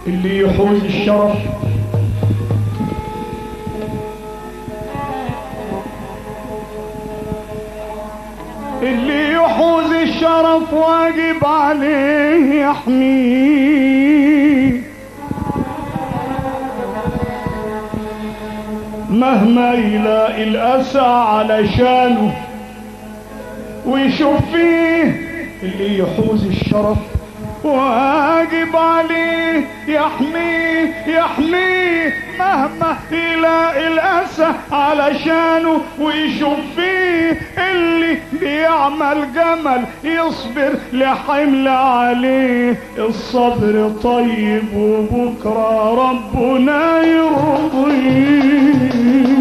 اللي يحوز الشرف اللي يحوز الشرف واجب عليه يحميه مهما يلاقي الأسى علشانه ويشوف فيه اللي يحوز الشرف واجب عليه يحميه يحميه مهما يلاقي الأسى علشانه ويشوف فيه اللي بيعمل جمل يصبر لحمل عليه الصبر طيب وبكرة ربنا يرضيه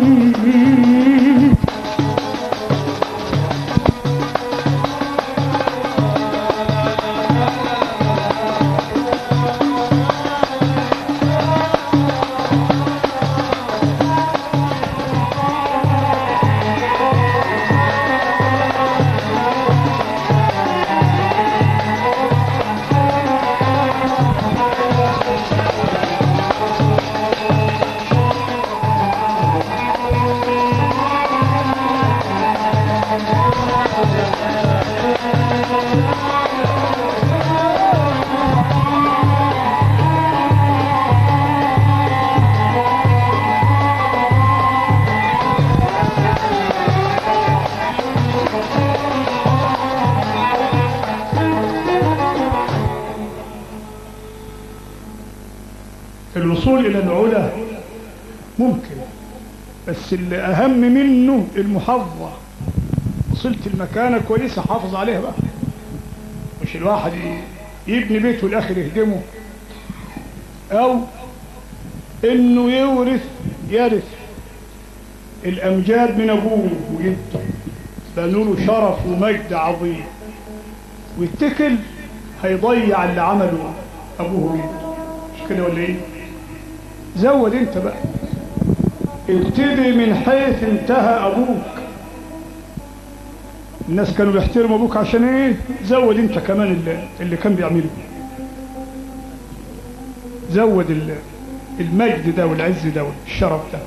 الوصول إلى العلا ممكن بس اللي أهم منه المحافظة وصلت المكانة كويسة حافظ عليها بقى مش الواحد ي- يبني بيته والآخر يهدمه أو إنه يورث يرث الأمجاد من أبوه وجده بنوا له شرف ومجد عظيم ويتكل هيضيع اللي عمله أبوه وجده مش كده ولا إيه؟ زود أنت بقى ابتدي من حيث انتهى أبوك الناس كانوا بيحترموا أبوك عشان إيه؟ زود أنت كمان اللي, اللي كان بيعمله زود ال- المجد ده والعز ده والشرف ده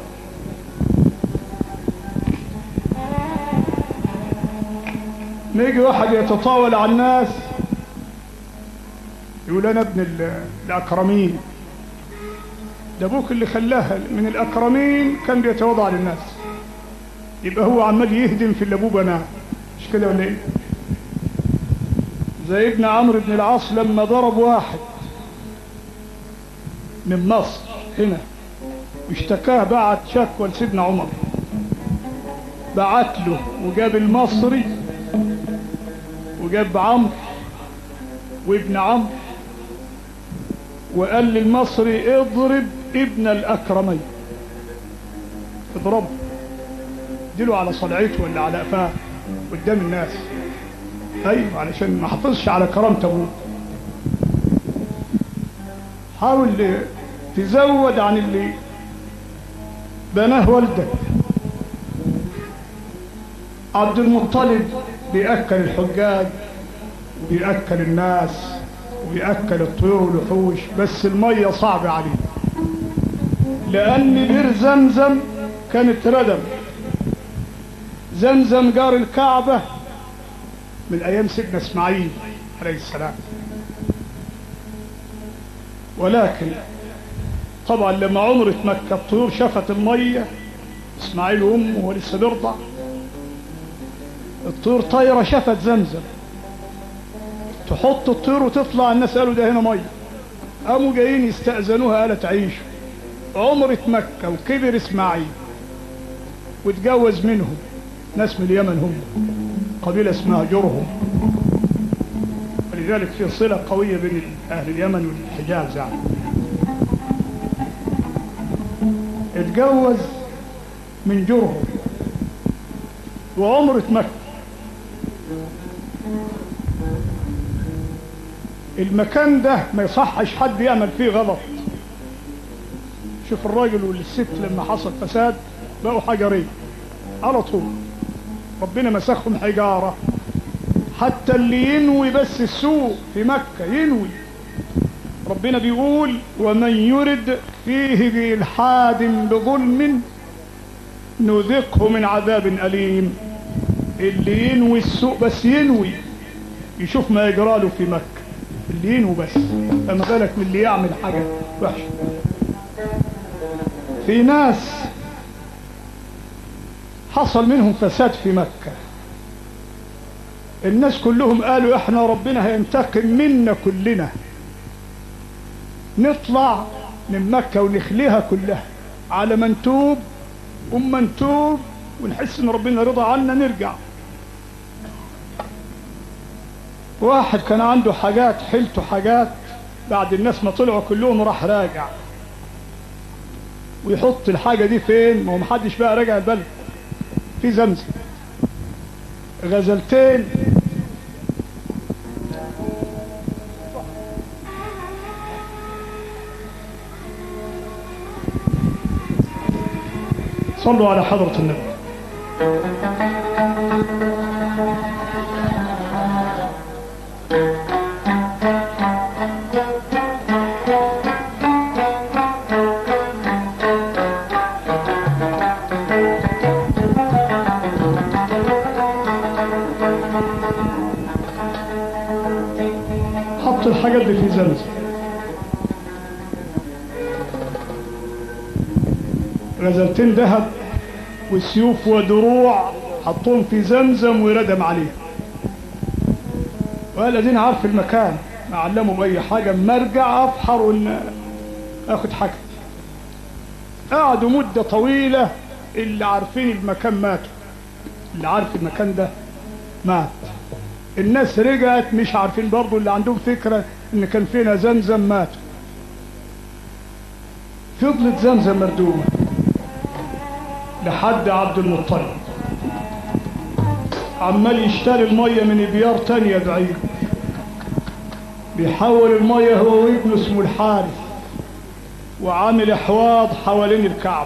ما يجي واحد يتطاول على الناس يقول انا ابن ال- الاكرمين ده ابوك اللي خلاها من الاكرمين كان بيتواضع للناس يبقى هو عمال يهدم في اللي ابوه بناه مش كده ولا ايه زي ابن عمرو بن العاص لما ضرب واحد من مصر هنا واشتكاه بعت شكوى لسيدنا عمر بعت له وجاب المصري وجاب عمرو وابن عمرو وقال للمصري اضرب ابن الاكرمين اضربه اديله على صلعته ولا على قفاه قدام الناس ايوه علشان ما حافظش على كرامه ابوه حاول تزود عن اللي بناه والدك عبد المطلب بيأكل الحجاج وبيأكل الناس وبيأكل الطيور والوحوش بس المية صعبة عليه لأن بير زمزم كانت ردم زمزم جار الكعبة من أيام سيدنا إسماعيل عليه السلام ولكن طبعا لما عمرت مكة الطيور شافت المية إسماعيل وأمه وهو لسه بيرضع الطيور طايرة شافت زمزم تحط الطير وتطلع الناس قالوا ده هنا ميه قاموا جايين يستأذنوها قالت عيشوا عمرة مكة وكبر إسماعيل واتجوز منهم ناس من اليمن هم قبيلة اسمها جرهم ولذلك في صلة قوية بين أهل اليمن والحجاز يعني اتجوز من جرهم وعمرة مكة المكان ده ما يصحش حد يعمل فيه غلط شوف الراجل والست لما حصل فساد بقوا حجرين على طول ربنا مسخهم حجارة حتى اللي ينوي بس السوء في مكة ينوي ربنا بيقول ومن يرد فيه بإلحاد بظلم نذقه من عذاب أليم اللي ينوي السوء بس ينوي يشوف ما يجرى له في مكة اللي ينوي بس فما بالك من اللي يعمل حاجة وحشة في ناس حصل منهم فساد في مكة الناس كلهم قالوا احنا ربنا هينتقم منا كلنا نطلع من مكة ونخليها كلها على ما نتوب أما نتوب ونحس ان ربنا رضى عنا نرجع واحد كان عنده حاجات حيلته حاجات بعد الناس ما طلعوا كلهم راح راجع ويحط الحاجة دي فين ما هو محدش بقى راجع البلد في زمزم غزلتين صلوا على حضرة النبي حط الحاجات دي في زمزم غزلتين ذهب وسيوف ودروع حطهم في زمزم وردم عليه وقال ادينا عارف المكان ما علموا باي حاجه اما ارجع افحر وان اخد حاجتي قعدوا مده طويله اللي عارفين المكان ماتوا اللي عارف المكان ده مات الناس رجعت مش عارفين برضو اللي عندهم فكره ان كان فينا زمزم ماتوا فضلت زمزم مردومه لحد عبد المطلب عمال يشتري المية من ابيار تانية بعيد بيحول المية هو وابنه اسمه الحارث وعامل احواض حوالين الكعبة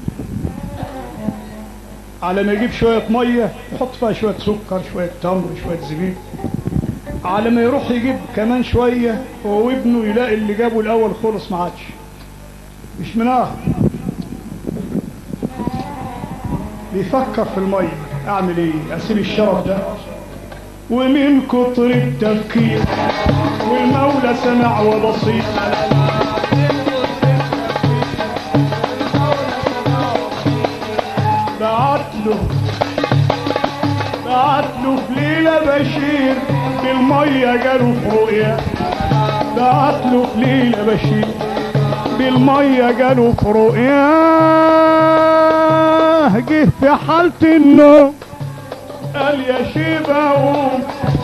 على ما يجيب شوية مية يحط فيها شوية سكر شوية تمر شوية زبيب على ما يروح يجيب كمان شوية هو وابنه يلاقي اللي جابه الأول خلص ما عادش مش مناه بيفكر في المية اعمل ايه اسيب الشرف ده ومن كتر التفكير والمولى سمع وبصير بعت له بعت له في ليلة بشير بالمية جاله في رؤيا بعت له في ليلة بشير بالمية جاله في رؤيا جه في حالة النوم قال يا شيبة قوم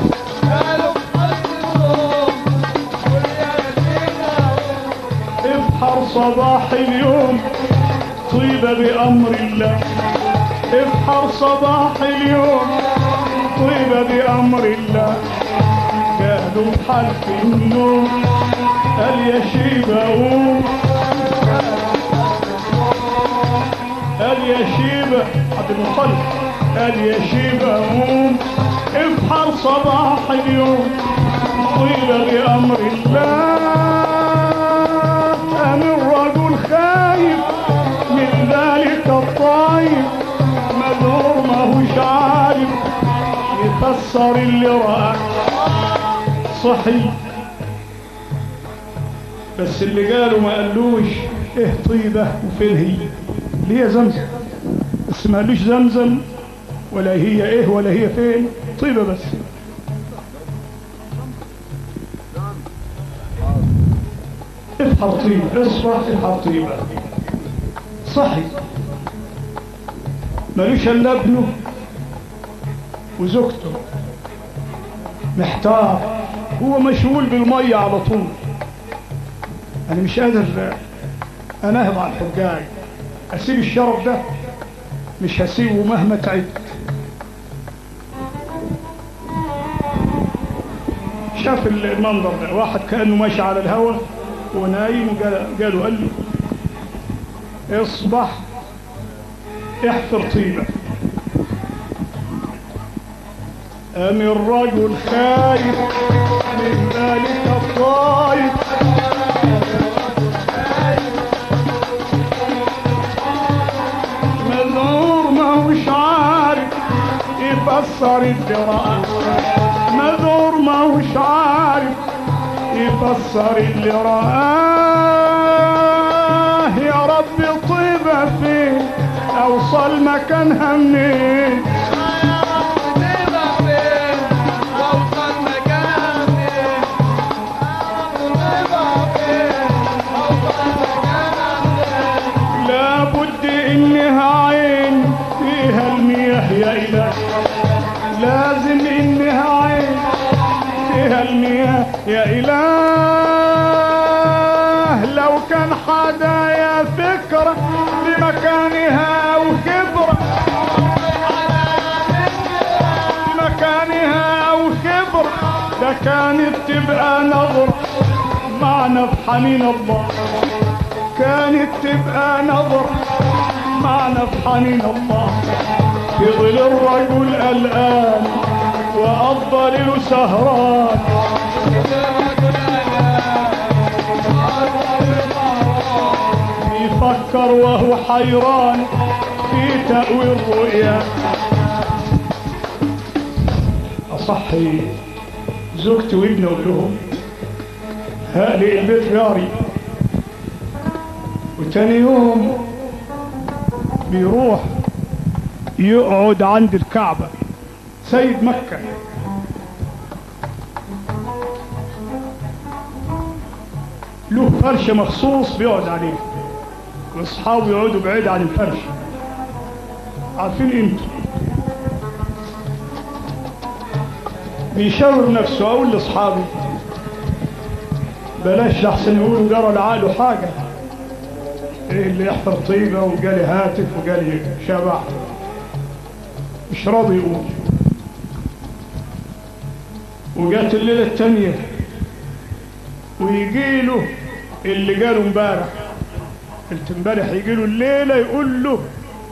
ابحر صباح اليوم طيبة بأمر الله ابحر صباح اليوم طيبة بأمر الله قالوا حلف النوم قال يا شيبة قوم قال يا شيبة عبد المطلب قال يا شيبة قوم ابحر صباح اليوم طيلة بأمر الله قام الرجل خايف من ذلك الطايف مذعور ماهوش عارف يفسر اللي رأى صحي بس اللي قالوا ما قالوش ايه طيبة وفين هي اللي هي زمزم بس ما قالوش زمزم ولا هي ايه ولا هي فين طيبة بس افحر طيبة اصبح افحر طيبة صحي مالوش الا ابنه وزوجته محتار هو مشغول بالمية على طول انا مش قادر انهض على الحجاج اسيب الشرف ده مش هسيبه مهما تعبت شاف المنظر ده واحد كأنه ماشي على الهواء ونايم وقالوا قال له اصبح احفر طيبة أم الرجل خايف من ذلك الطايف يفسر اللي رأى مذور ما هوش عارف يفسر اللي رآه يا رب طيبة فين أوصل مكانها منين لابد إنها عين فيها المياه يا إله لازم إنها عين فيها المياه يا إله لو كان حدا يا فكرة بمكانها وكبرة بمكانها أو كبر ده كانت تبقى نظرة معنا في حنين الله كانت تبقى نظرة معنا في حنين الله في ظل الرجل قلقان وأفضل له سهران يفكر وهو حيران في تأويل رؤيا أصحي زوجتي وابني أقول لهم هالي البيت جاري وتاني يوم بيروح يقعد عند الكعبة سيد مكة له فرش مخصوص بيقعد عليه واصحابه يقعدوا بعيد عن الفرش عارفين قيمته بيشاور نفسه اقول لاصحابي بلاش لحسن يقولوا جرى لعقله حاجه ايه اللي يحضر طيبه وجالي هاتف وجالي شبح مش راضي يقول وجات الليله الثانيه ويجي له اللي جاله امبارح قلت امبارح يجي له الليله يقول له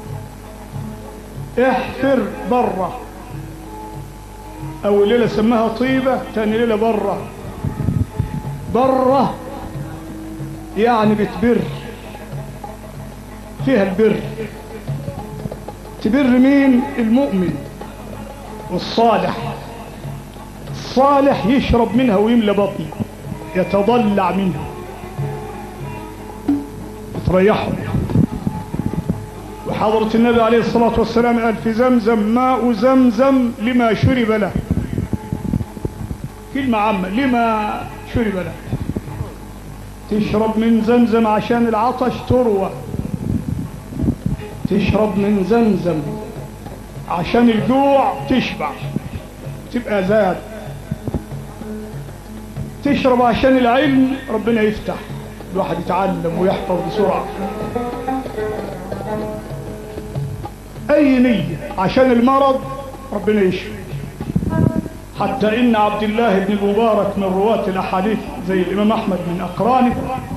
احفر بره اول ليله سماها طيبه ثاني ليله بره بره يعني بتبر فيها البر تبر مين المؤمن والصالح الصالح يشرب منها ويملى بطنه يتضلع منها تريحه وحضرة النبي عليه الصلاة والسلام قال في زمزم ماء زمزم لما شرب له كلمة عامة لما شرب له تشرب من زمزم عشان العطش تروى تشرب من زمزم عشان الجوع تشبع تبقى زاد تشرب عشان العلم ربنا يفتح الواحد يتعلم ويحفظ بسرعة أي نية عشان المرض ربنا يشفي حتى إن عبد الله بن المبارك من رواة الأحاديث زي الإمام أحمد من أقرانه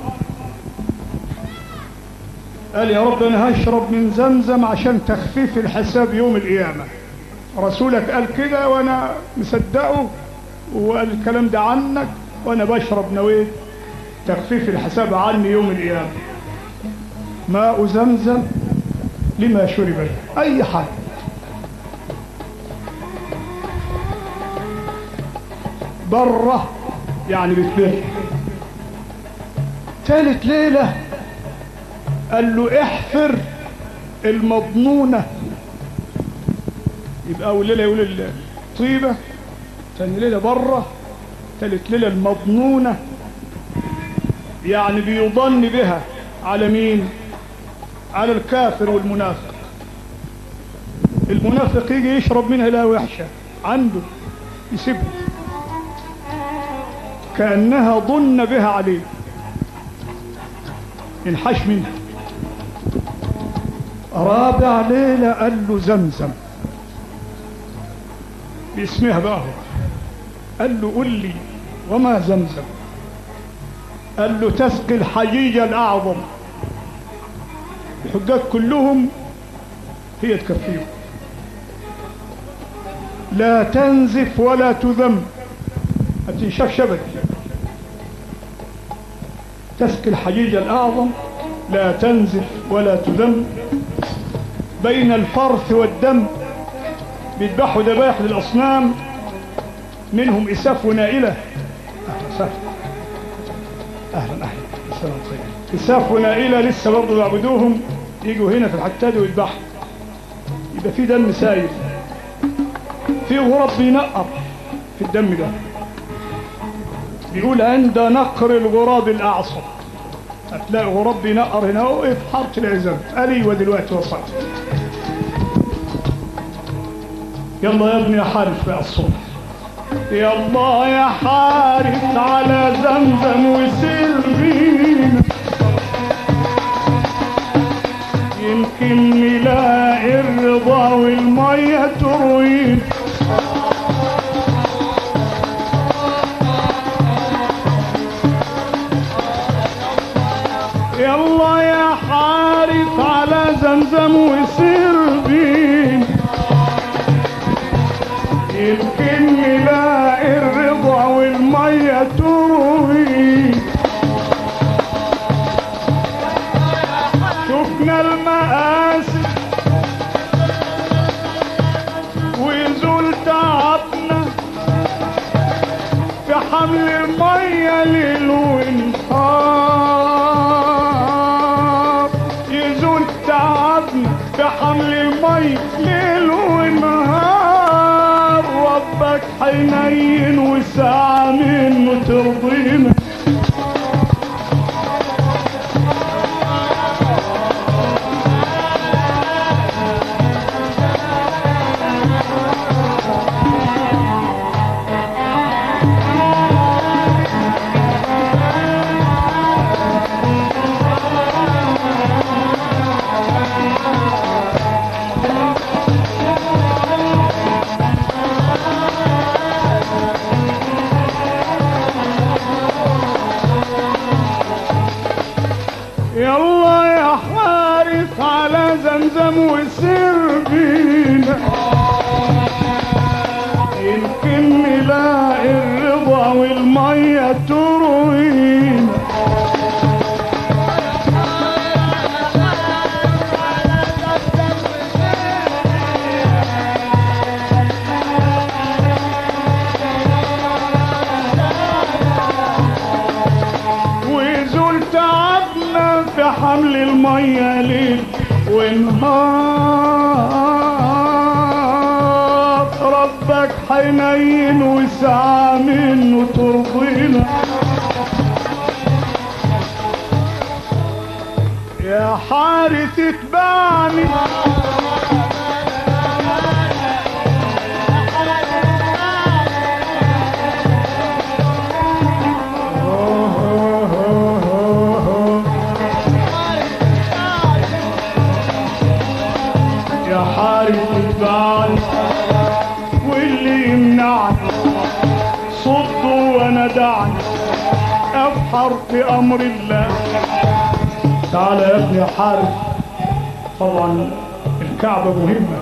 قال يا رب أنا هشرب من زمزم عشان تخفيف الحساب يوم القيامة رسولك قال كده وأنا مصدقه وقال الكلام ده عنك وأنا بشرب نويت تخفيف الحساب عني يوم القيامة ماء زمزم لما شرب له أي حد بره يعني بتبر ثالث ليلة قال له احفر المضنونة يبقى أول ليلة يقول الطيبة ثاني ليلة بره ثالث ليلة المضنونة يعني بيظن بها على مين على الكافر والمنافق المنافق يجي يشرب منها لا وحشة عنده يسيبها كأنها ظن بها عليه ينحش منها رابع ليلة قال له زمزم باسمها بقى هو قال له قل لي وما زمزم قال له تسقي الحجيج الأعظم الحجاج كلهم هي تكفيهم لا تنزف ولا تذم ما تنشفش ابدا تسقي الحجيج الأعظم لا تنزف ولا تذم بين الفرث والدم بيذبحوا ذبائح للأصنام منهم إساف ونائلة أهلا وسهلا أهلا أهلا السلام عليكم إساف ونائلة لسه برضه يعبدوهم يجوا هنا في الحتاد ويذبحوا يبقى في دم سايل في غراب بينقر في الدم ده بيقول عند نقر الغراب الأعصر هتلاقي غراب بينقر هنا وقف حارة العزام قال ودلوقتي وصلت يلا يا ابني يا حارس بقى الصبح يلا يا حارس على زمزم وسير بينا يمكن نلاقي الرضا والمية تروينا يلا يا حارس على زمزم وسير بينا يمكن نلاقي الرضا والمية تروي شفنا المآسي ويزول تعبنا في حمل المية ليل ونهار يزول تعبنا في حمل المية ليل ونهار ربك حنين وساعة منه ترضينا يلا يا حارس على زمزم وسر بينا يمكن نلاقي الرضا والمية تروينا ويزول تعبنا في حمل المية ليل ونهار ربك حنين وسعى منه ترضينا يا حارس اتبعني يا حارس اتبعني واللي يمنعني صده وانا دعني ابحر في امر الله تعال يا ابني يا حارس طبعا الكعبة مهمة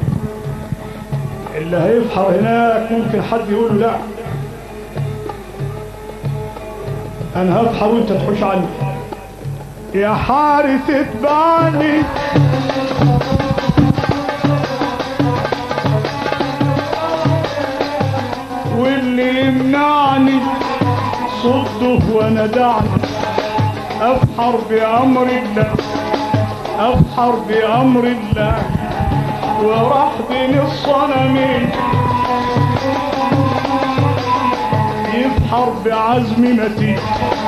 اللي هيبحر هناك ممكن حد يقول له لا انا هبحر وانت تحوش عني يا حارس اتبعني واللي يمنعني صده وانا دعني ابحر بامر الله ابحر بامر الله وراح بين الصنمين يبحر بعزم متين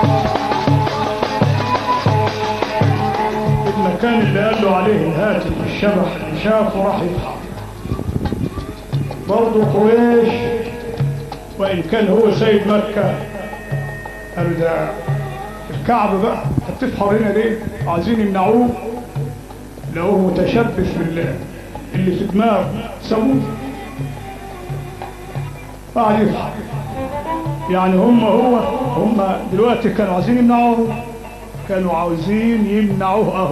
المكان اللي قال له عليه الهاتف الشبح اللي شافه راح يبحر برضه قريش وإن كان هو سيد مكة قالوا ده الكعب بقى هتفحر هنا ليه عايزين يمنعوه لو متشبث بالله اللي في دماغه سووه قاعد يفحر يعني هم هو هم دلوقتي كانوا عايزين يمنعوه كانوا عاوزين يمنعوه اهو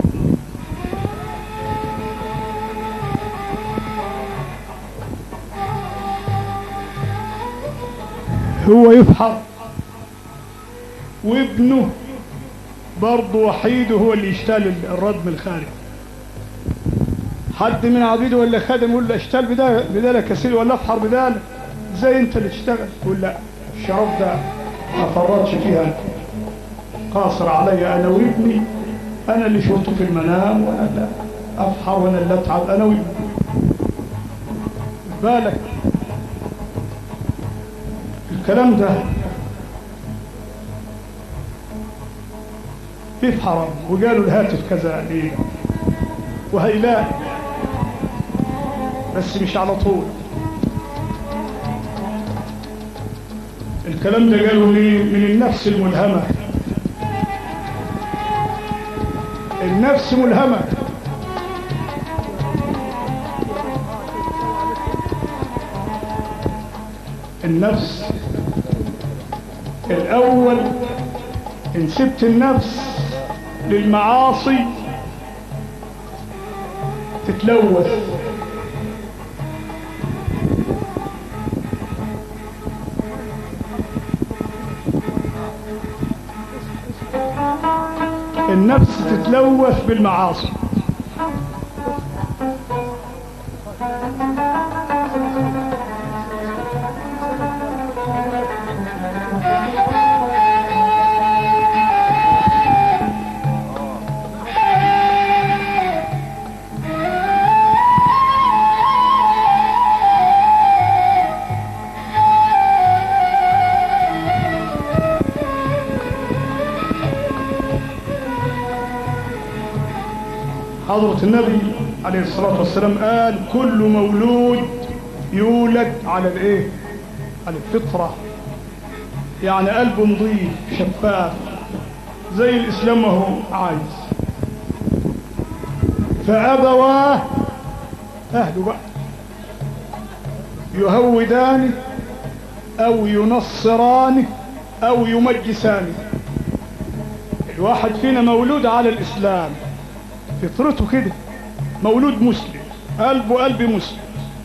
هو يفحر وابنه برضه وحيده هو اللي يشتغل الردم الخارجي حد من عبيده ولا خادم يقول له اشتغل بدال بدالك كثير ولا افحر بدالك زي انت اللي تشتغل يقول لا الشرف ده ما فرطش فيها أنا. قاصر علي انا وابني انا اللي شفته في المنام وانا اللي افحر وانا اللي اتعب انا وابني بالك الكلام ده كيف حرام وقالوا الهاتف كذا ليه وهيلاقي بس مش على طول الكلام ده قالوا لي من النفس الملهمة النفس ملهمة النفس الأول إن سبت النفس للمعاصي تتلوث النفس تتلوث بالمعاصي حضرة النبي عليه الصلاة والسلام قال كل مولود يولد على الايه على الفطرة يعني قلبه نظيف شفاف زي الإسلام ما هو عايز فأبواه أهله بقى يهودانه أو ينصرانه أو يمجسانه الواحد فينا مولود على الإسلام فطرته كده مولود مسلم قلبه قلب مسلم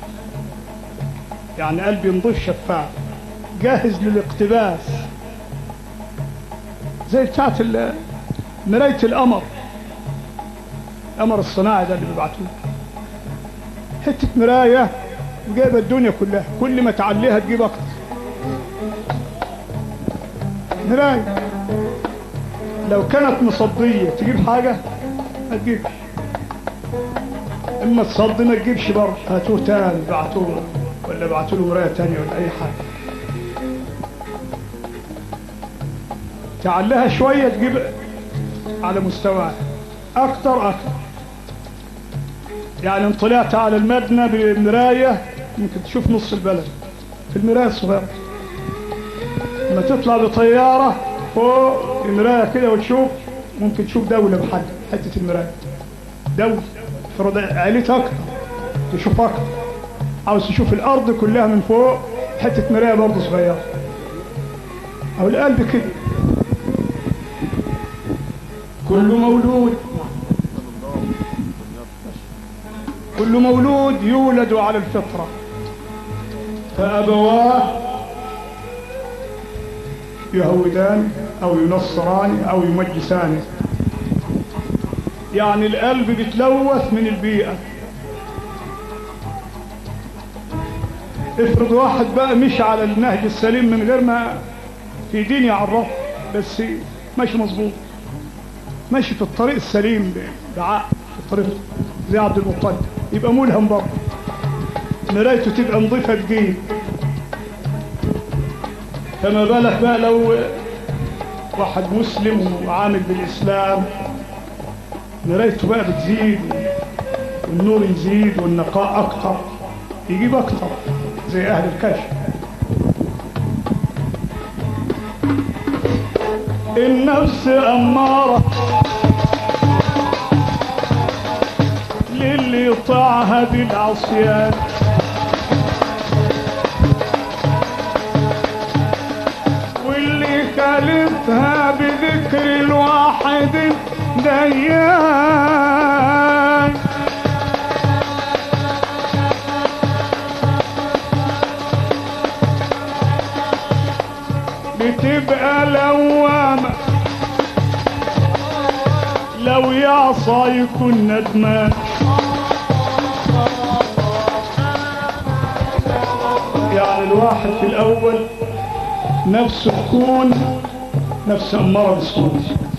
يعني قلبي نضيف شفاف جاهز للاقتباس زي بتاعت ال- مراية القمر القمر الصناعي ده اللي بيبعتوه حتة مراية وجايبة الدنيا كلها كل ما تعليها تجيب أكتر مراية لو كانت مصدية تجيب حاجة ما تجيبش اما تصدي ما تجيبش برضه هاتوه تاني بعتوه ولا بعتوا له مرايه تانية ولا اي حاجه تعلها شويه تجيب على مستواها اكتر اكتر يعني ان طلعت على المبنى بمرايه ممكن تشوف نص البلد في المرايه الصغيره لما تطلع بطياره فوق المرايه كده وتشوف ممكن تشوف دوله بحد حته المرايه دولة فرض عيلتها اكتر تشوف اكتر عاوز تشوف الارض كلها من فوق حته مرايه برضه صغيره او القلب كده كل مولود كل مولود يولد على الفطره فابواه يهودان او ينصران او يمجسان يعني القلب بيتلوث من البيئة افرض واحد بقى مش على النهج السليم من غير ما في دين يعرفه بس ماشي مظبوط ماشي في الطريق السليم بعقل في الطريق زي عبد المطلب يبقى ملهم برضه مرايته تبقى نظيفة تجيب فما بالك بقى لو واحد مسلم وعامل بالإسلام مرايته بقى بتزيد والنور يزيد والنقاء أكتر يجيب أكتر زي أهل الكشف النفس أمارة للي يطاعها بالعصيان واللي خالفها بذكر الواحد ديان بتبقى لوامة لو يعصى يكون ندمان يعني الواحد في الأول نفسه تكون نفس أمارة بالسوء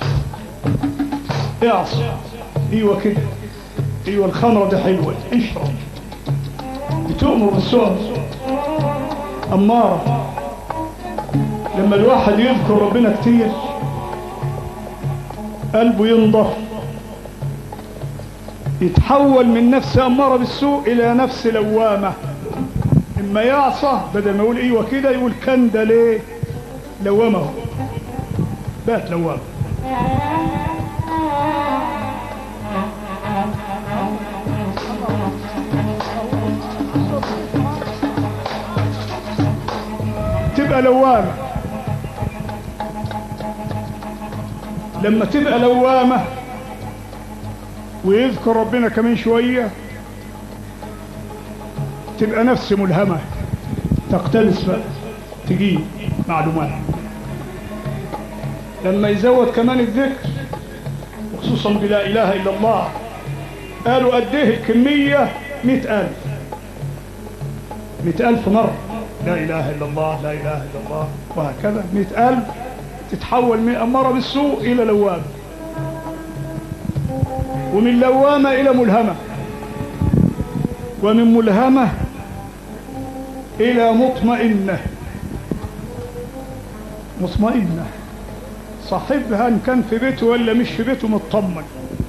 اعصى ايوه كده ايوه الخمرة دي حلوة اشرب بتؤمر بالسوء أمارة لما الواحد يذكر ربنا كتير قلبه ينضف يتحول من نفس أمارة بالسوء إلى نفس لوامة إما يعصى بدل ما يقول إيوه كده يقول كان ده ليه لوامه بات لوامه تبقى لوامة لما تبقى لوامة ويذكر ربنا كمان شوية تبقى نفس ملهمة تقتبس بقى تجيب معلومات لما يزود كمان الذكر وخصوصا بلا إله إلا الله قالوا قد ايه الكمية مئة ألف مئة ألف مرة لا إله إلا الله لا إله إلا الله وهكذا مئة ألف تتحول من أمارة بالسوء إلى لوامة ومن لوامة إلى ملهمة ومن ملهمة إلى مطمئنة مطمئنة صاحبها إن كان في بيته ولا مش في بيته مطمن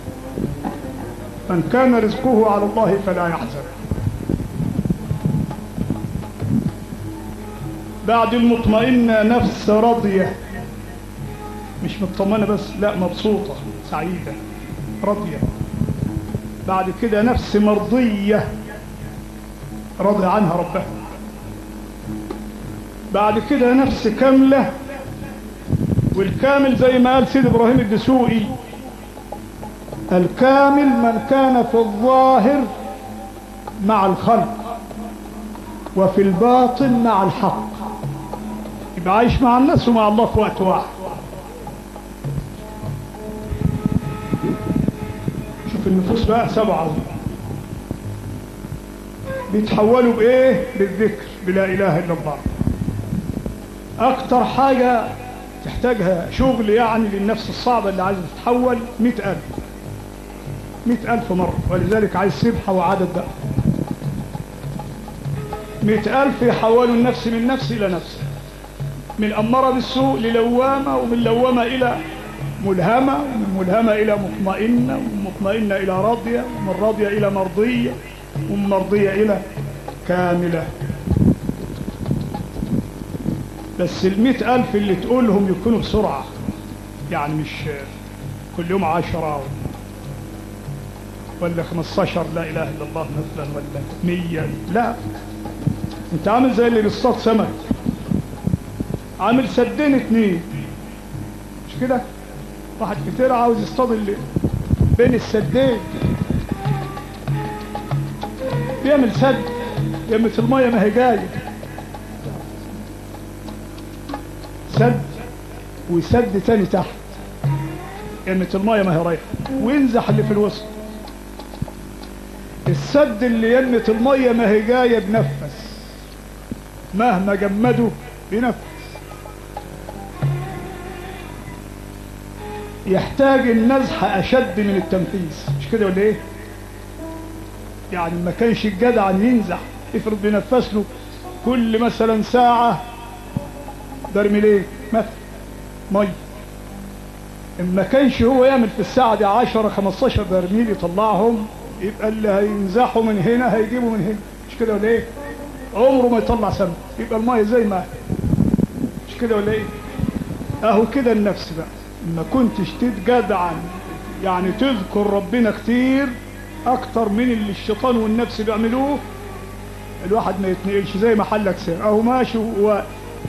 من كان رزقه على الله فلا يحزن بعد المطمئنة نفس راضية مش مطمئنة بس لا مبسوطة سعيدة راضية بعد كده نفس مرضية راضي عنها ربها بعد كده نفس كاملة والكامل زي ما قال سيد إبراهيم الدسوقي الكامل من كان في الظاهر مع الخلق وفي الباطن مع الحق يبقى عايش مع الناس ومع الله في وقت واحد شوف النفوس بقى سبعة بيتحولوا بإيه بالذكر بلا إله إلا الله أكتر حاجة تحتاجها شغل يعني للنفس الصعبة اللي عايزة تتحول مئة ألف مئة ألف مرة ولذلك عايز سبحة وعدد بقى مئة ألف يحولوا النفس من نفس إلى نفس من أمارة بالسوء للوامة ومن لوامة إلى ملهمة ومن ملهمة إلى مطمئنة ومن مطمئنة إلى راضية ومن راضية إلى مرضية ومن مرضية إلى كاملة بس المئة ألف اللي تقولهم يكونوا بسرعة يعني مش كل يوم عشرة ولا خمستاشر لا إله إلا الله مثلا ولا مية لا انت عامل زي اللي بيصطاد سمك عامل سدين اتنين مش كده واحد كتير عاوز يصطاد اللي بين السدين بيعمل سد يمة المية ما هي جايه سد وسد تاني تحت يمة المية ما هي رايحة وينزح اللي في الوسط السد اللي يمة المية ما هي جاية بنفس مهما جمده بنفس يحتاج النزح أشد من التنفيذ مش كده ولا ايه يعني ما كانش الجدع ينزح افرض بينفس له كل مثلا ساعة برميلين مثلا مي ما كانش هو يعمل في الساعة دي 10 15 برميل يطلعهم يبقى اللي هينزحوا من هنا هيجيبوا من هنا مش كده ولا ايه عمره ما يطلع سمك يبقى المية زي ما مش كده ولا ايه اهو كده النفس بقى ما كنتش تتجدعا يعني تذكر ربنا كتير اكتر من اللي الشيطان والنفس بيعملوه الواحد ما يتنقلش زي محلك سر اهو ماشي واقف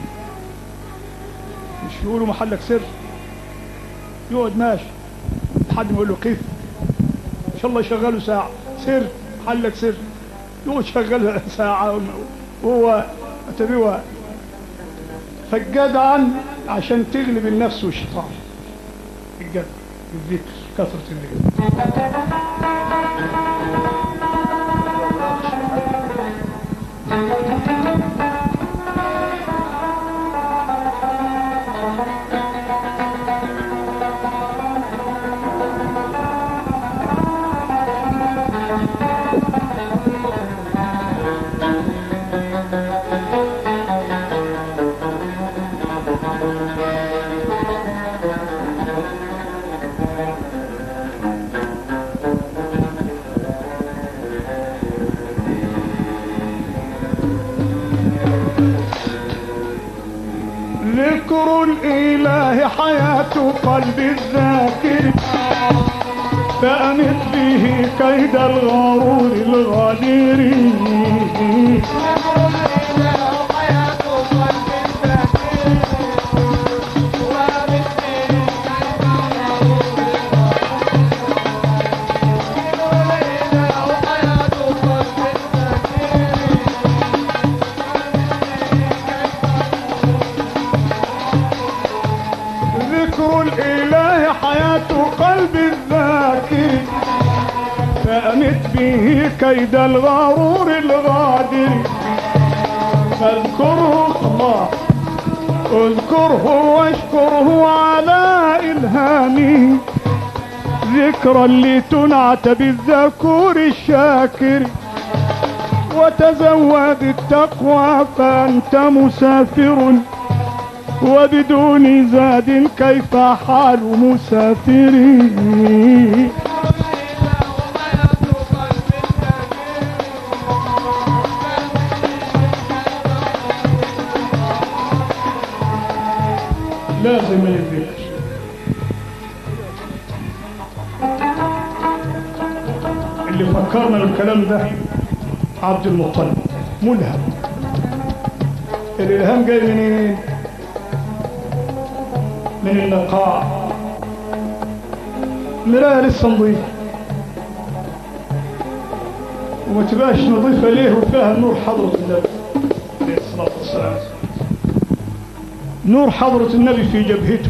مش يقولوا محلك سر يقعد ماشي حد ما يقول له كيف ان شاء الله يشغله ساعة سر محلك سر يقعد شغال ساعة وهو اتبيه فالجدع عشان تغلب النفس والشيطان الجدع الذكر كثرة الذكر الإله حياة قلب الذاكر فأمت به كيد الغرور الغدير ذكر الإله حياة قلب الذاكر فأمت به كيد الغرور الغادر فاذكره الله اذكره واشكره على إلهامه ذكرا لتنعت بالذكور الشاكر وتزود التقوى فأنت مسافر وبدون زاد كيف حال مسافرين لازم الذكر اللي فكرنا بالكلام ده عبد المطلب ملهم الالهام جاي منين من النقاع مراية لسه نظيفة وما تبقاش نظيفة ليه وفيها نور حضرة النبي عليه الصلاة والسلام نور حضرة النبي في جبهته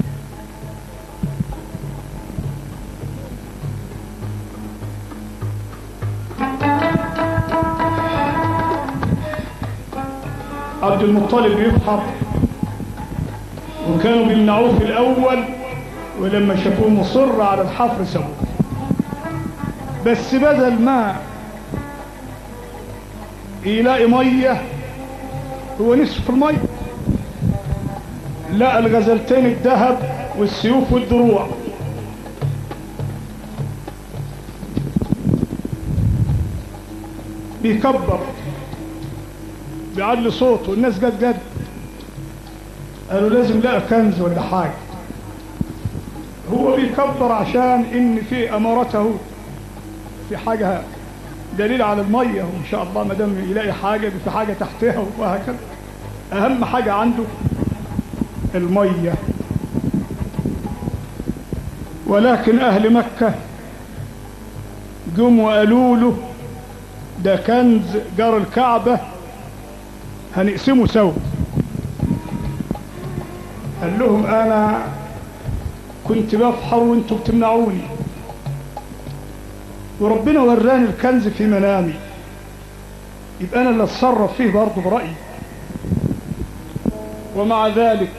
عبد المطلب يفحر وكانوا بيمنعوه في الأول ولما شافوه مصر على الحفر سووه بس بدل ما يلاقي مية هو نصف المية لقى الغزلتين الذهب والسيوف والدروع بيكبر بيعلي صوته الناس جت جت قالوا لازم لقى كنز ولا حاجة هو بيكبر عشان ان في امارته في حاجة دليل على المية وان شاء الله ما دام يلاقي حاجة في حاجة تحتها وهكذا اهم حاجة عنده المية ولكن اهل مكة جم وقالوا له ده كنز جار الكعبة هنقسمه سوا قال لهم انا كنت بفحر وانتم بتمنعوني وربنا وراني الكنز في منامي يبقى انا اللي اتصرف فيه برضه برأيي ومع ذلك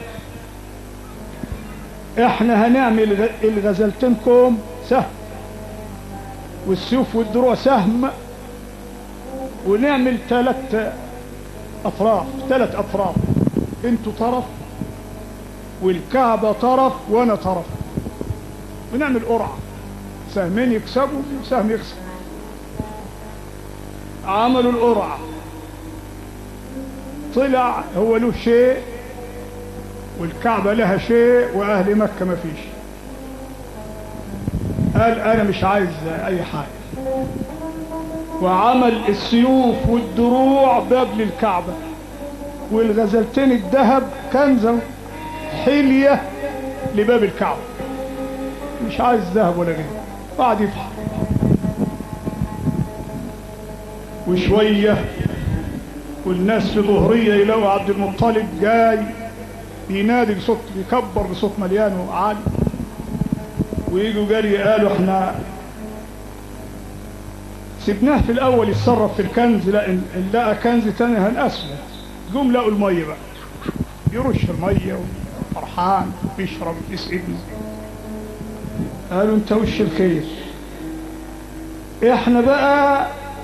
احنا هنعمل الغزلتين كوم سهم والسيوف والدروع سهم ونعمل ثلاث اطراف ثلاث اطراف انتوا طرف والكعبة طرف وانا طرف ونعمل قرعة سهمين يكسبوا وسهم يكسب عملوا القرعة طلع هو له شيء والكعبة لها شيء واهل مكة ما فيش قال انا مش عايز اي حاجة وعمل السيوف والدروع باب للكعبة والغزلتين الذهب كنزة حلية لباب الكعبة مش عايز ذهب ولا غيره قعد يفحر وشوية والناس في ظهرية يلاقوا عبد المطلب جاي بينادي بصوت بيكبر بصوت مليان وعالي ويجوا جري قالوا احنا سيبناه في الاول يتصرف في الكنز لا ان لقى كنز تاني هنقسمه جم لقوا الميه بقى يرش الميه وفرحان بيشرب يسقيني قالوا انت وش الخير احنا بقى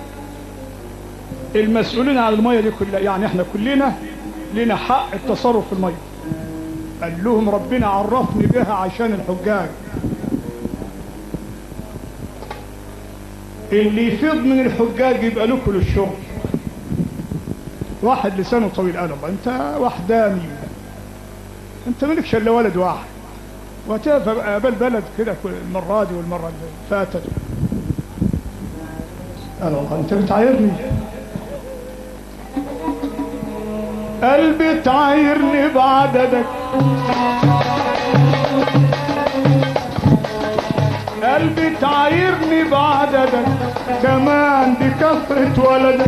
المسؤولين عن الميه دي كلها يعني احنا كلنا لنا حق التصرف في الميه قال لهم ربنا عرفني بها عشان الحجاج اللي يفيض من الحجاج يبقى له كل الشغل واحد لسانه طويل قال الله انت وحداني انت مالكش الا ولد واحد وهتبقى بلد كده كل- المره دي والمره اللي فاتت قال والله انت بتعايرني قلبي تعايرني بعددك قلبي تعايرني بعددك كمان بكثرة ولدك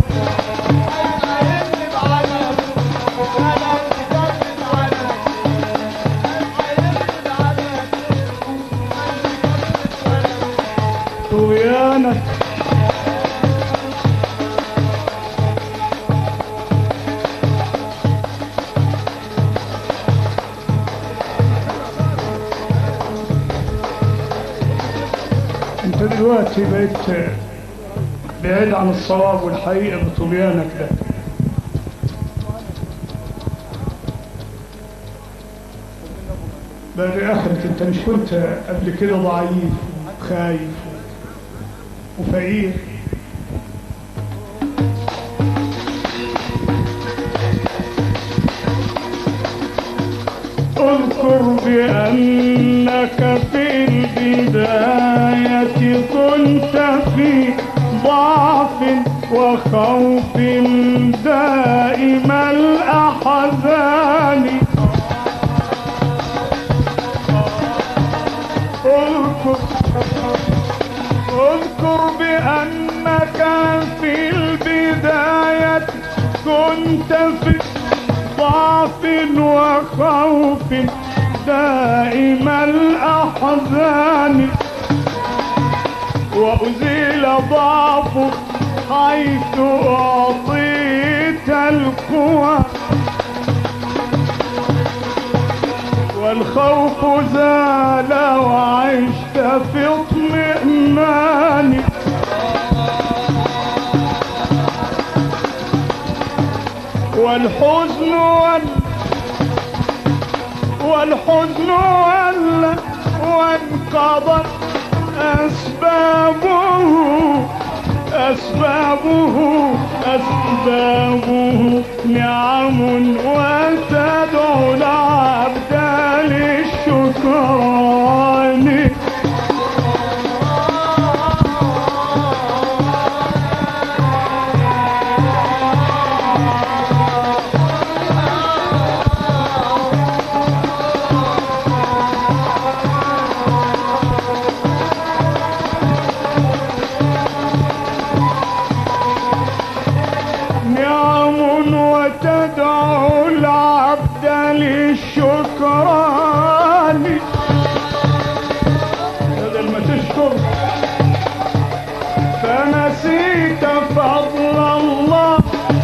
طغيانك انت دلوقتي بقيت بعيد عن الصواب والحقيقة بطغيانك ده بعد آخرة انت مش كنت قبل كده ضعيف وخايف وفقير اذكر بأنك في البداية كنت في ضعف وخوف دائم الأحزان اذكر اذكر بأنك في البداية كنت في ضعف وخوف دائم الأحزان وأزيل ضعفك حيث أعطيت القوى والخوف زال وعشت في اطمئنان والحزن وال والحزن وال وانقضت أسبابه أسبابه أسبابه نعم وتدعو العبد للشكران نعم وتدعو العبد للشكران بدل ما تشكر فنسيت فضل الله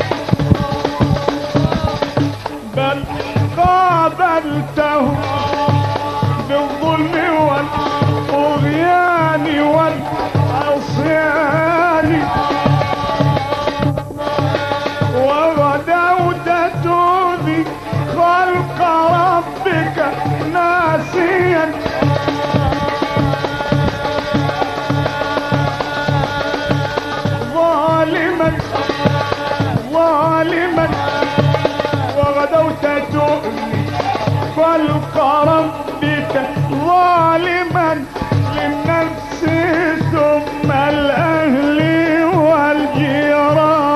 بل قابلته بالظلم والطغيان والعصيان وغدوت تؤذي خلق ربك ناسيا ظالما ظالما وغدوت تؤذي خلق ربك ظالما للنفس ثم الأهل والجيران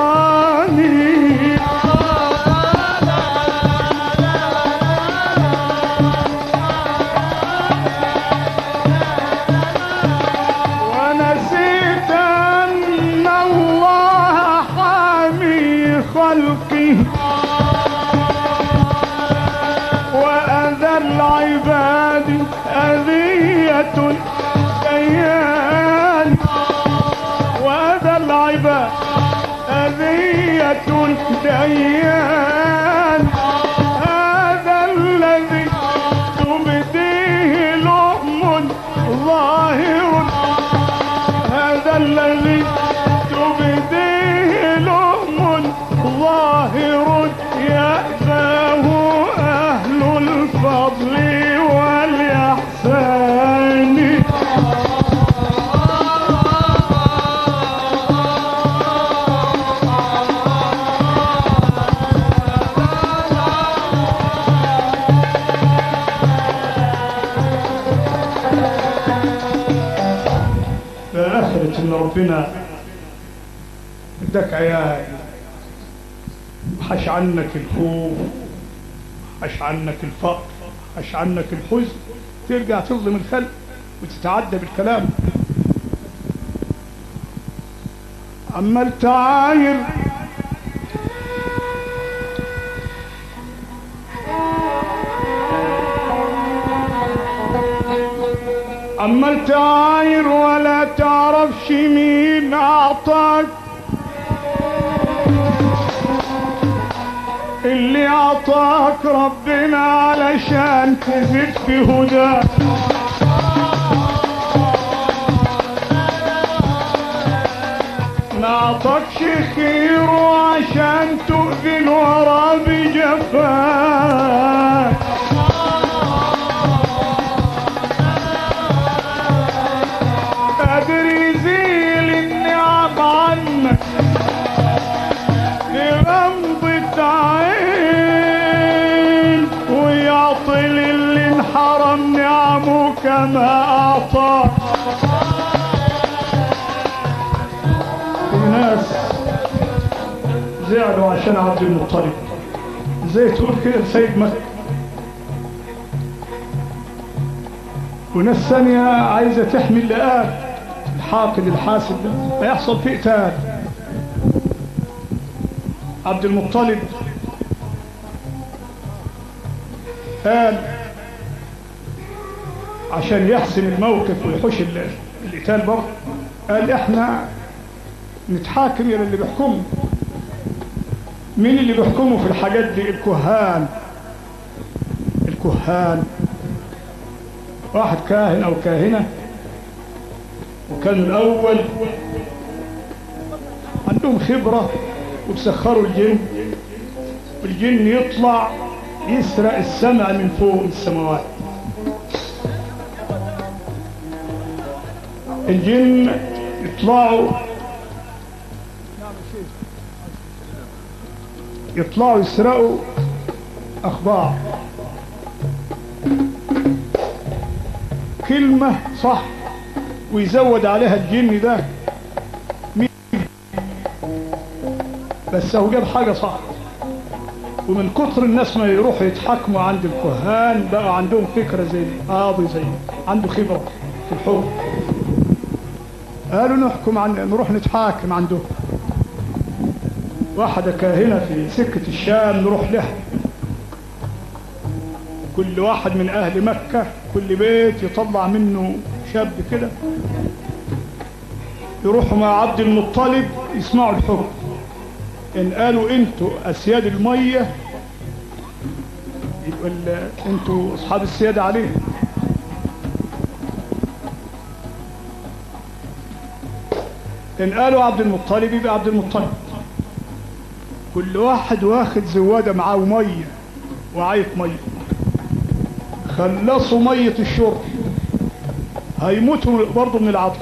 ونسيت أن الله حامي خلقه وأذى العباد أذية ديان وأذى العباد أذية ديان هذا الذي تبديه لؤم ظاهر هذا الذي تبديه لؤم ظاهر يأباه أهل الفضل والإحسان افتكرت ان ربنا اداك عيال حش عنك الخوف حش عنك الفقر حش عنك الحزن ترجع تظلم الخلق وتتعدى بالكلام عمال تعاير عمال تعاير ولا تعرفش مين اعطاك اللي اعطاك ربنا علشان تزيد في هداه ما اعطاكش خير عشان تؤذي الورى بجفاك قادر يزيل النعم عنك بغمضة عين ويعطي للي انحرم نعمه كما اعطاك في ناس زعلوا عشان عبد المطلب زي تقول كده سيد مكة وناس ثانية عايزة تحمي اللقاء الحاقد الحاسد ده هيحصل فيه قتال عبد المطلب قال عشان يحسم الموقف ويحوش ال- القتال برضه قال احنا نتحاكم الى اللي بيحكموا مين اللي بيحكموا في الحاجات دي الكهان الكهان واحد كاهن او كاهنة وكانوا الاول عندهم خبرة وتسخروا الجن والجن يطلع يسرق السمع من فوق السماوات الجن يطلعوا يطلعوا يسرقوا اخبار كلمة صح ويزود عليها الجن ده مين بس هو جاب حاجة صح ومن كتر الناس ما يروحوا يتحكموا عند الكهان بقى عندهم فكرة زي قاضي زي عنده خبرة في الحكم قالوا نحكم عن نروح نتحاكم عندهم واحدة كاهنة في سكة الشام نروح لها كل واحد من أهل مكة كل بيت يطلع منه شاب كده يروحوا مع عبد المطلب يسمعوا الحكم إن قالوا أنتوا أسياد المية يبقى ال- أنتوا أصحاب السيادة عليه إن قالوا عبد المطلب يبقى عبد المطلب كل واحد واخد زوادة معاه مية وعاية مية خلصوا مية الشرب هيموتوا برضه من العطش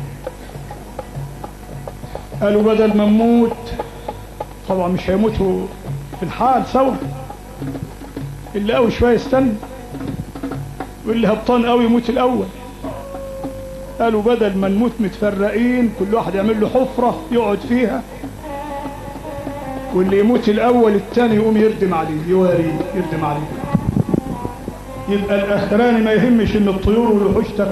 قالوا بدل ما نموت طبعا مش هيموتوا في الحال سوا اللي قوي شوية يستنى واللي هبطان قوي يموت الأول قالوا بدل ما نموت متفرقين كل واحد يعمل له حفرة يقعد فيها واللي يموت الأول التاني يقوم يردم عليه يواريه يردم عليه يبقى الأخراني ما يهمش إن الطيور والوحوش تاكل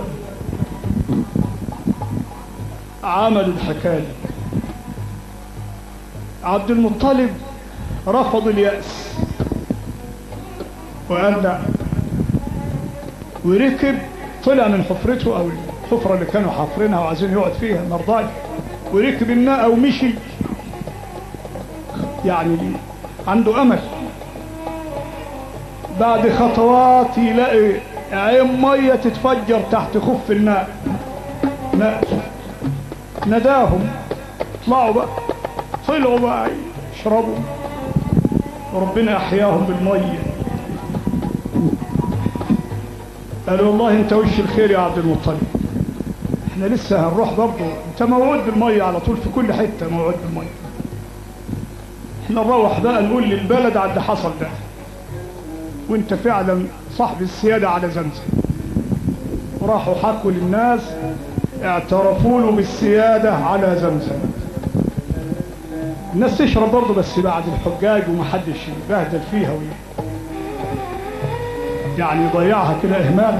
عملوا الحكاية دي. عبد المطلب رفض اليأس وقال لا وركب طلع من حفرته أو الحفرة اللي كانوا حافرينها وعايزين يقعد فيها مرضاش وركب الناقة ومشي يعني عنده أمل بعد خطوات يلاقي عين مية تتفجر تحت خف الماء ماء نداهم اطلعوا بقى طلعوا بقى يشربوا وربنا أحياهم بالمية قالوا والله انت وش الخير يا عبد المطلب احنا لسه هنروح برضه انت موعود بالمية على طول في كل حتة موعود بالمية احنا نروح بقى نقول للبلد على اللي حصل ده وانت فعلا صاحب السيادة على زمزم وراحوا حكوا للناس اعترفوا له بالسيادة على زمزم الناس تشرب برضه بس بعد الحجاج ومحدش يبهدل فيها وي... يعني يضيعها كده إهمال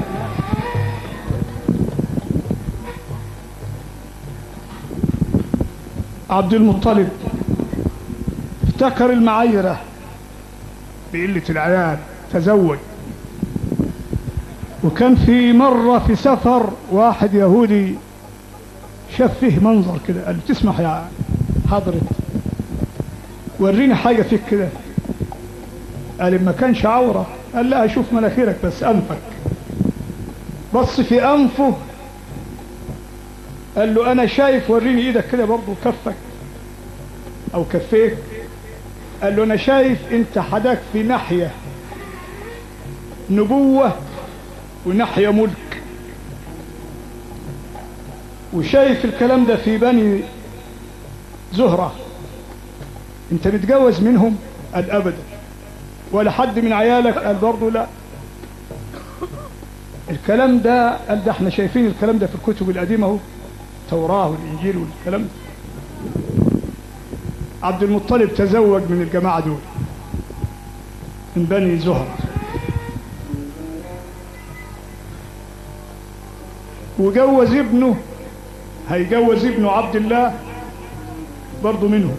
عبد المطلب افتكر المعايرة بقلة العيال تزوج وكان في مرة في سفر واحد يهودي شاف فيه منظر كده قال له تسمح يا حضرة وريني حاجة فيك كده قال ما كانش عورة قال لا أشوف مناخيرك بس أنفك بص في أنفه قال له أنا شايف وريني إيدك كده برضه كفك أو كفيك قال له أنا شايف أنت حداك في ناحية نبوة وناحية ملك وشايف الكلام ده في بني زهرة انت متجوز منهم قال ابدا ولا حد من عيالك قال برضه لا الكلام ده قال ده احنا شايفين الكلام ده في الكتب القديمة اهو التوراة والإنجيل والكلام ده عبد المطلب تزوج من الجماعة دول من بني زهرة وجوز ابنه هيجوز ابنه عبد الله برضه منه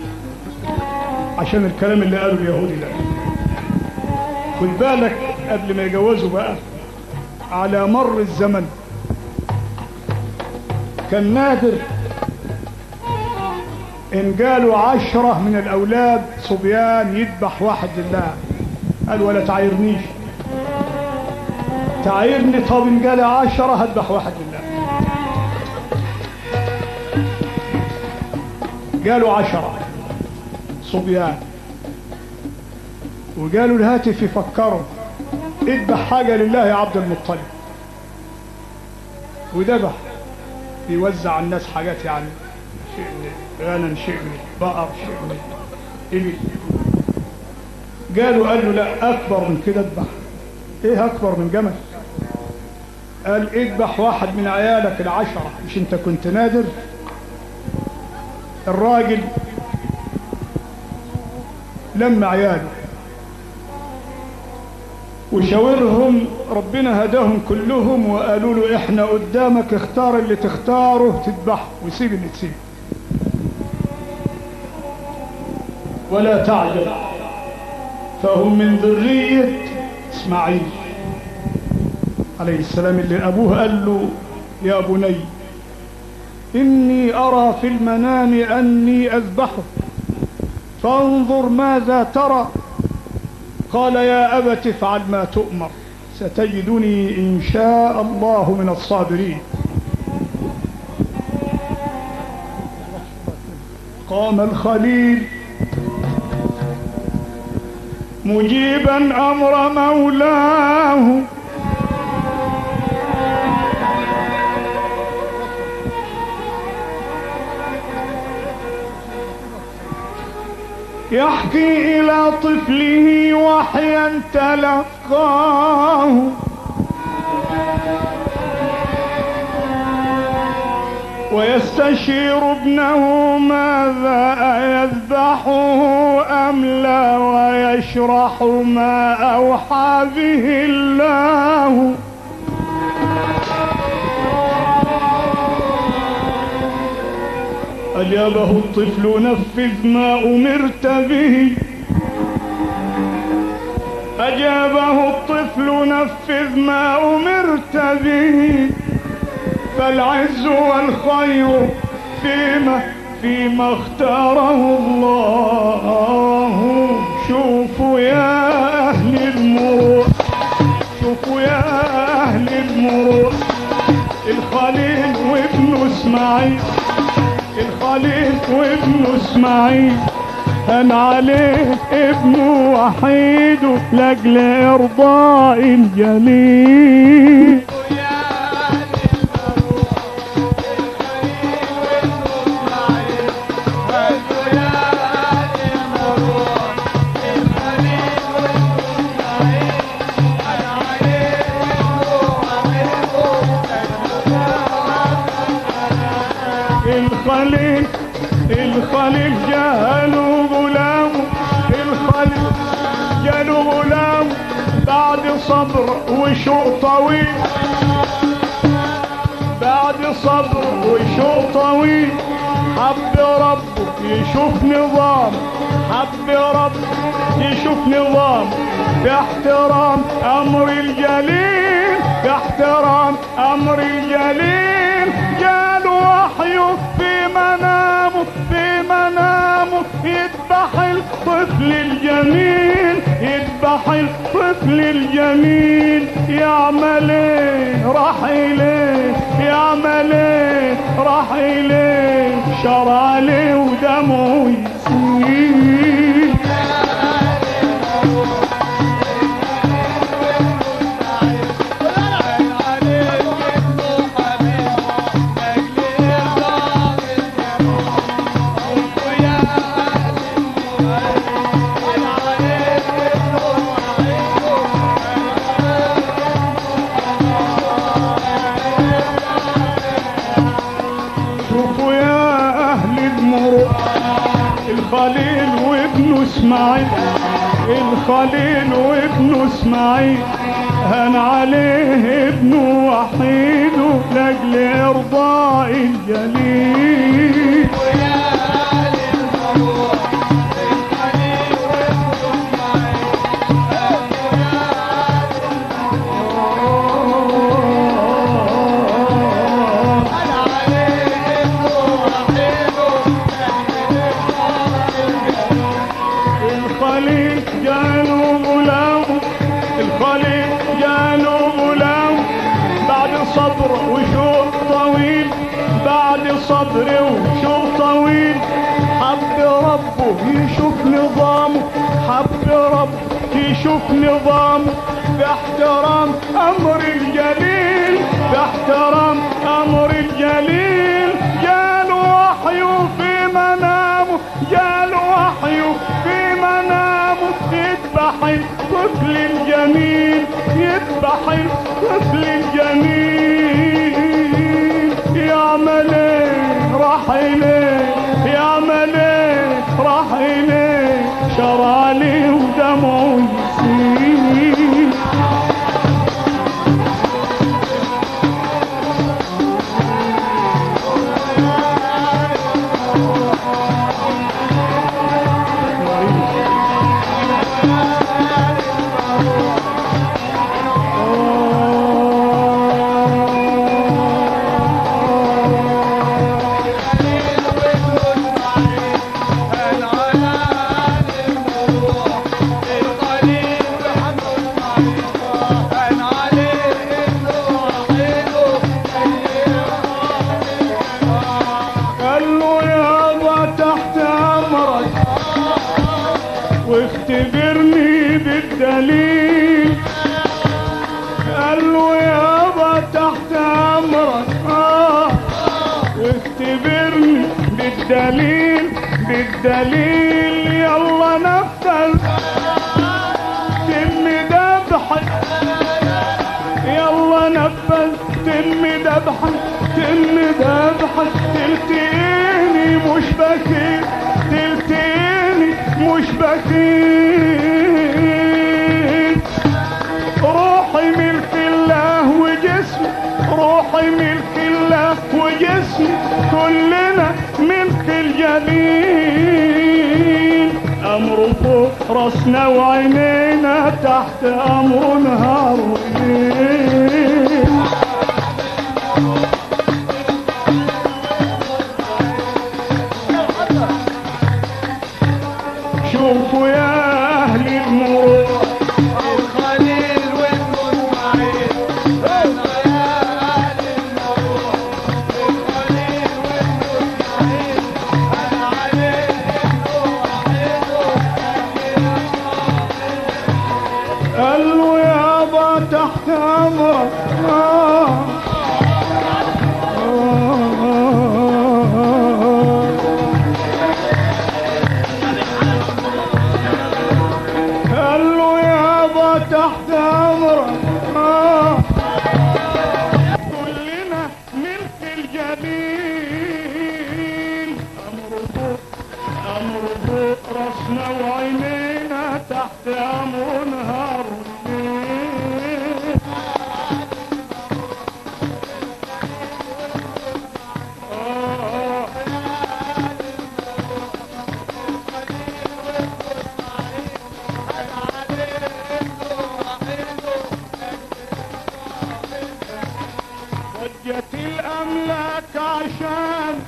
عشان الكلام اللي قاله اليهودي ده خد بالك قبل ما يجوزوا بقى على مر الزمن كان نادر ان قالوا عشرة من الاولاد صبيان يذبح واحد لله قال ولا تعايرنيش تعايرني طب ان قال عشرة هذبح واحد لله قالوا عشرة صبيان وقالوا الهاتف يفكروا اذبح حاجة لله يا عبد المطلب وذبح يوزع على الناس حاجات يعني شيء من غنم شيء من بقر شيء من إبل قالوا قال له لا أكبر من كده اذبح إيه أكبر من جمل قال اذبح واحد من عيالك العشرة مش انت كنت نادر الراجل لما عياله وشاورهم ربنا هداهم كلهم وقالوا له احنا قدامك اختار اللي تختاره تذبحه وسيب اللي تسيب ولا تعجب فهم من ذرية اسماعيل عليه السلام اللي ابوه قال له يا بني اني ارى في المنام اني اذبحك فانظر ماذا ترى قال يا أبت افعل ما تؤمر ستجدني إن شاء الله من الصابرين قام الخليل مجيبا أمر مولاه يحكي إلى طفله وحيا تلقاه ويستشير ابنه ماذا يذبحه أم لا ويشرح ما أوحى به الله أجابه الطفل نفذ ما أمرت به أجابه الطفل نفذ ما أمرت به فالعز والخير فيما فيما اختاره الله شوفوا يا أهل المروء شوفوا يا أهل المروء الخليل وابنه اسماعيل الخليل وابنه اسماعيل كان عليه ابنه وحيده لاجل ارضاء الجليل الخليل الخليل جاله غلام الخليل جاله غلام بعد صبر وشوق طويل بعد صبر وشوق طويل حب ربه يشوف نظام حب ربه يشوف نظام باحترام امر الجليل باحترام امر الجليل جال وحيه في منامه في منامه يذبح الطفل الجميل يذبح الطفل الجميل يعمل ايه راح اليه يعمل ايه راح اليه شرع عليه ودمه يسيل شوفوا يا اهل المرور الخليل وابنه اسماعيل الخليل وابنه اسماعيل هان عليه ابنه وحيده لاجل ارضاء الجليل الخليل جاله غلام الخليل جاله غلام بعد صبر وشوق طويل بعد صبر وشوق طويل حب ربه يشوف نظامه حب ربه يشوف نظامه باحترام امر الجليل باحترام امر الجليل جاله وحيه في منامه جاله وحيه في منامه يذبح الطفل الجميل يذبح الطفل الجميل يعمل ايه راح اليه يعمل ايه راح اليه شرع لي ودمعه يسيل قال له يابا تحت امرك واختبرني بالدليل قال له يابا تحت امرك آه واختبرني بالدليل بالدليل يلا نفذ تم ذبحك يلا نفذ تم ذبحك تم ذبحك تلتقيني مش بكير تلتقيني مش بكير روحي ملك الله وجسمي روحي ملك الله وجسمي كلنا ملك الجليل امره فوق راسنا وعينينا تحت امره نهار وليل شوفوا يا اهل المرور الخليل وابنه اسماعيل انا يا اهل المروح الخليل وابنه اسماعيل انا عليه ابنه وحيده قال له يابا تحت امرك آه. آه. تحت منهار آه ضجت الأملاك عشان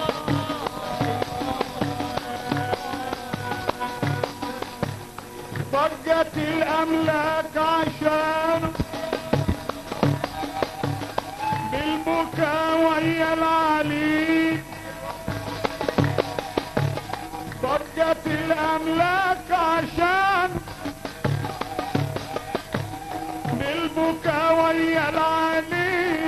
ضجت الأملاك عشان بالبكاء ويا العلي ضجت الأملاك عشان بالبكاء ويا العليل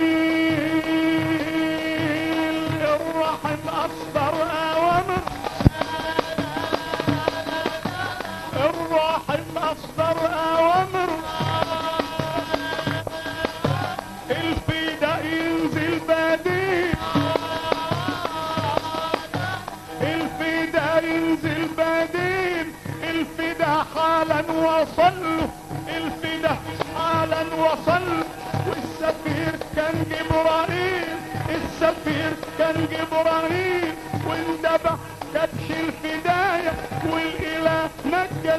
الرحم أصدر أوامر الرحم أصدر أوامر الفدا ينزل بديل الفدا ينزل بديل الفدا حالا وصل الفدا حالا وصل والسفير كان جبرائيل السفير كان جبرائيل واندبح كبش الفداية والاله نجى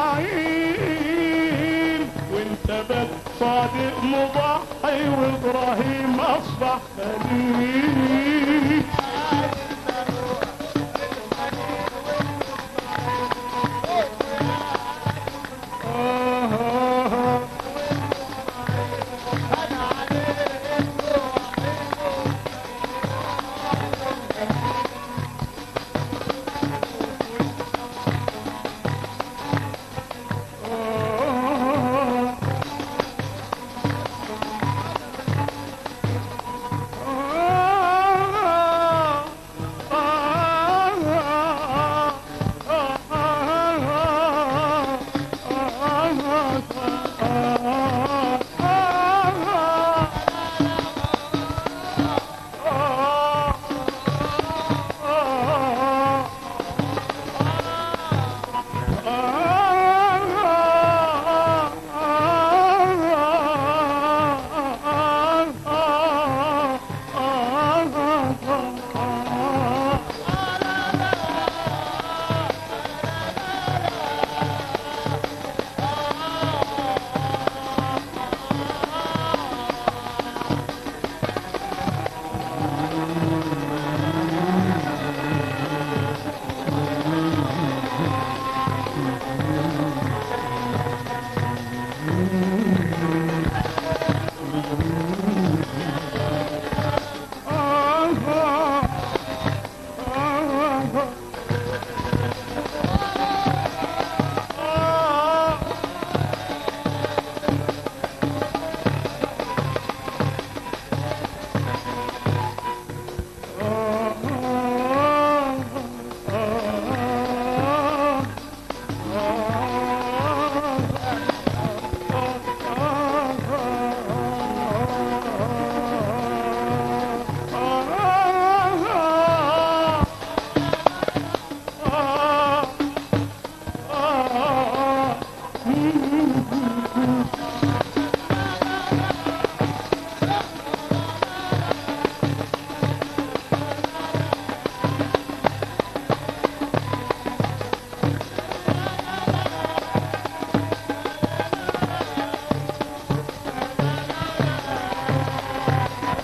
اسماعيل وانتبه صادق مضحي وابراهيم اصبح خليل